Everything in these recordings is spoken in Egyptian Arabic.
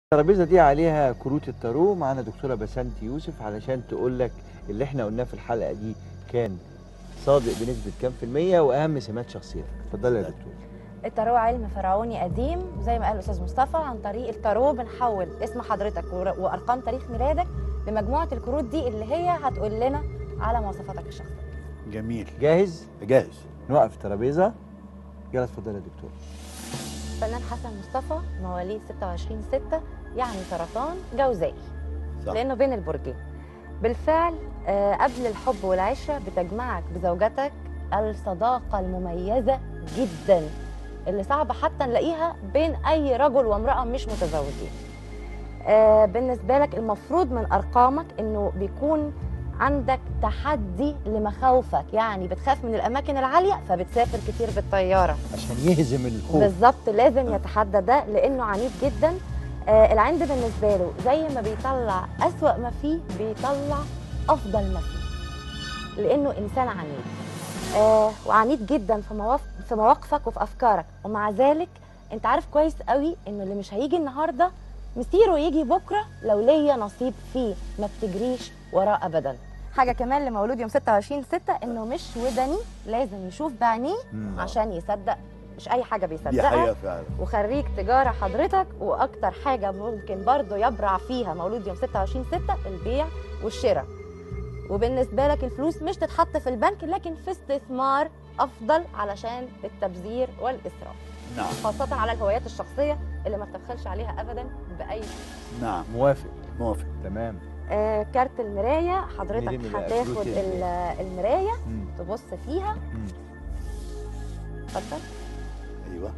الترابيزه دي عليها كروت التارو معانا دكتوره بسنت يوسف علشان تقول لك اللي احنا قلناه في الحلقه دي كان صادق بنسبه كام في الميه واهم سمات شخصيتك اتفضلي يا دكتور التارو علم فرعوني قديم زي ما قال الاستاذ مصطفى عن طريق التارو بنحول اسم حضرتك ور- وارقام تاريخ ميلادك لمجموعه الكروت دي اللي هي هتقول لنا على مواصفاتك الشخصيه جميل جاهز جاهز نوقف الترابيزه يلا اتفضلي يا دكتور فنان حسن مصطفى مواليد 26 6 يعني سرطان جوزائي صح لانه بين البرجين بالفعل آه، قبل الحب والعشره بتجمعك بزوجتك الصداقه المميزه جدا اللي صعب حتى نلاقيها بين اي رجل وامراه مش متزوجين آه، بالنسبه لك المفروض من ارقامك انه بيكون عندك تحدي لمخاوفك يعني بتخاف من الاماكن العاليه فبتسافر كتير بالطياره عشان يهزم الخوف بالظبط لازم يتحدى ده لانه عنيف جدا آه العند بالنسبه له زي ما بيطلع اسوا ما فيه بيطلع افضل ما فيه لانه انسان عنيف آه وعنيد جدا في مواقف في مواقفك وفي افكارك ومع ذلك انت عارف كويس قوي انه اللي مش هيجي النهارده مسيره يجي بكره لو ليا نصيب فيه ما بتجريش وراه ابدا حاجه كمان لمولود يوم 26 6 انه مش ودني لازم يشوف بعينيه مم. عشان يصدق مش اي حاجه دي بيصدقها حقيقه فعلا وخريج تجاره حضرتك واكتر حاجه ممكن برضه يبرع فيها مولود يوم 26 6 البيع والشراء وبالنسبه لك الفلوس مش تتحط في البنك لكن في استثمار افضل علشان التبذير والاسراف نعم خاصه على الهوايات الشخصيه اللي ما بتبخلش عليها ابدا باي شيء. نعم موافق موافق تمام آه كارت المرايه حضرتك نرمي بقى هتاخد كروت ال- المرايه مم. تبص فيها مم. اتفضل ايوه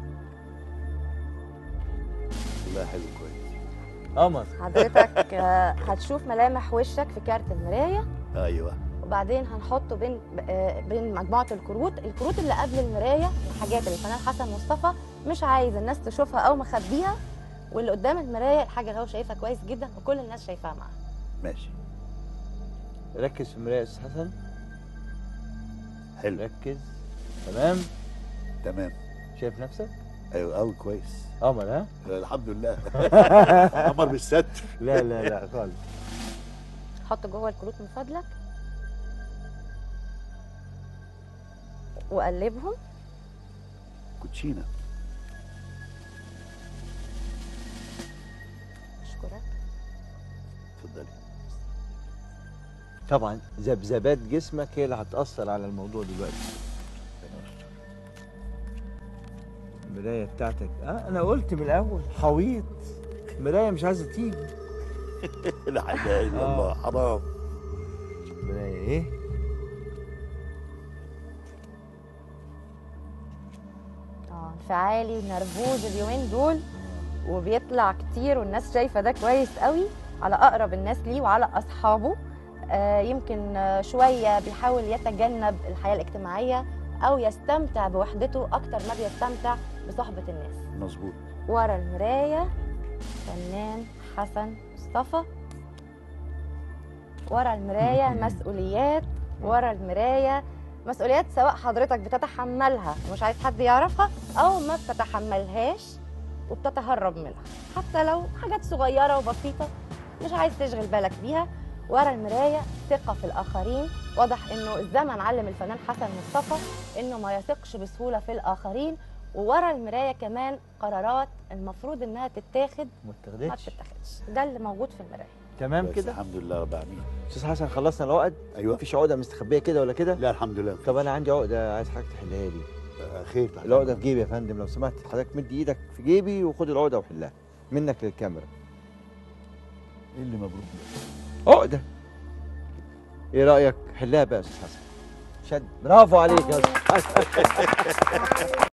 والله حلو كويس قمر حضرتك آه هتشوف ملامح وشك في كارت المرايه ايوه وبعدين هنحطه بين آه، بين مجموعه الكروت الكروت اللي قبل المرايه الحاجات اللي الفنان حسن مصطفى مش عايز الناس تشوفها او مخبيها واللي قدام المرايه الحاجه اللي هو شايفها كويس جدا وكل الناس شايفاها معاه ماشي ركز في المرايه يا استاذ حسن حلو ركز تمام تمام شايف نفسك ايوه قوي كويس قمر ها الحمد لله قمر بالستر لا لا لا خالص حط جوه الكروت من فضلك وقلبهم كوتشينه اشكرك اتفضلي طبعا ذبذبات جسمك هي اللي هتاثر على الموضوع دلوقتي المرايه بتاعتك اه انا قلت من الاول حويط مرايه مش عايزه تيجي لا اله الا آه. الله حرام مرايه ايه اه انفعالي ونرفوز اليومين دول وبيطلع كتير والناس شايفه ده كويس قوي على اقرب الناس ليه وعلى اصحابه آه يمكن آه شويه بيحاول يتجنب الحياه الاجتماعيه او يستمتع بوحدته اكتر ما بيستمتع بصحبه الناس مظبوط ورا المرايه فنان حسن مصطفى ورا المرايه مسؤوليات ورا المرايه مسؤوليات سواء حضرتك بتتحملها ومش عايز حد يعرفها او ما بتتحملهاش وبتتهرب منها حتى لو حاجات صغيره وبسيطه مش عايز تشغل بالك بيها ورا المرايه ثقه في الاخرين واضح انه الزمن علم الفنان حسن مصطفى انه ما يثقش بسهوله في الاخرين وورا المرايه كمان قرارات المفروض انها تتاخد ما ما اتاخدتش بتتاخدش ده اللي موجود في المرايه تمام بس كده الحمد لله رب العالمين استاذ حسن خلصنا العقد ايوه مفيش عقده مستخبيه كده ولا كده لا الحمد لله طب انا عندي عقده عايز حضرتك تحلها لي آه، خير تحت العقده أمرك. في جيبي يا فندم لو سمحت حضرتك مد ايدك في جيبي وخد العقده وحلها منك للكاميرا ايه اللي مبروك ده؟ عقده ايه رايك حلها بقى يا استاذ حسن شد برافو عليك يا استاذ حسن